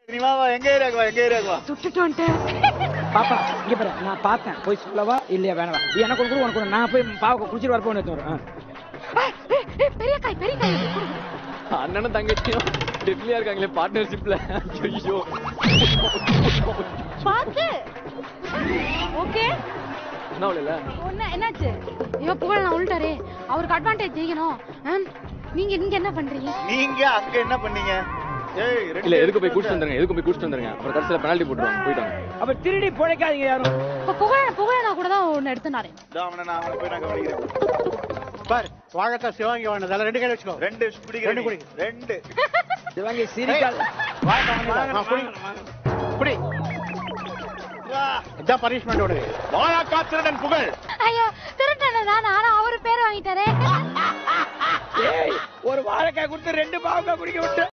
நீ வா வா எங்க ஏரியாக்கு வா எங்க ஏரியாக்கு வா சுட்டுட்டு வந்துட்டேன் பாப்பா இங்க பாரு நான் பார்த்தேன் போய் சொல்லவா இல்லையா வேணவா எனக்கு ஒரு உனக்கு ஒரு நான் போய் பாவ குடிச்சிட்டு வரப்போ எடுத்து வரேன் பெரிய காய் பெரிய காய் கொடு. அண்ணனும் தங்கச்சியும் டெட்லியா இருக்காங்களே பார்ட்னர்ஷிப்ல ஐயோ பாத்து ஓகே என்ன இல்ல ஒண்ணு என்னாச்சு இவ புகழ் நான் உள்ட்டாரே அவருக்கு அட்வான்டேஜ் ஜெயிக்கணும் ஆ? நீங்க நீங்க என்ன பண்றீங்க நீங்க அங்க என்ன பண்ணீங்க ஏய் ரெண்டு இல்ல எதுக்கு போய் குடிச்சிட்டு வந்துருங்க எதுக்கு போய் குடிச்சிட்டு வந்துருங்க அப்புறம் கடைசியில பெனால்ட்டி போட்டுருவாங்க போயிட்டாங்க அப்ப திருடி பிழைக்காதீங்க யாரும் இப்ப புகழ் புகழ் நான் கூட தான் ஒண்ணு எடுத்துனாரே இதோ அவனை நான் அவனை போய் நான் கவனிக்கிறேன் பார் வாழைக்காய் சிவாங்கி வாங்கினது அதெல்லாம் ரெண்டு கை வச்சுக்கோ ரெண்டு குடிக்கிறேன் ரெண்டு நீ. குடி. ரெண்டு சிவாங்கி சிரிக்காத ஆ, குடி. குடி இதான் பனிஷ்மெண்ட் உனக்கு வாழா திருடன் புகழ் ஐயோ திருட்டன தான் ஆனா அவரு பேர் வாங்கிட்டாரே ஏய் ஒரு வாழைக்காய் கொடுத்து ரெண்டு பாவக்காய் குடிக்க விட்டு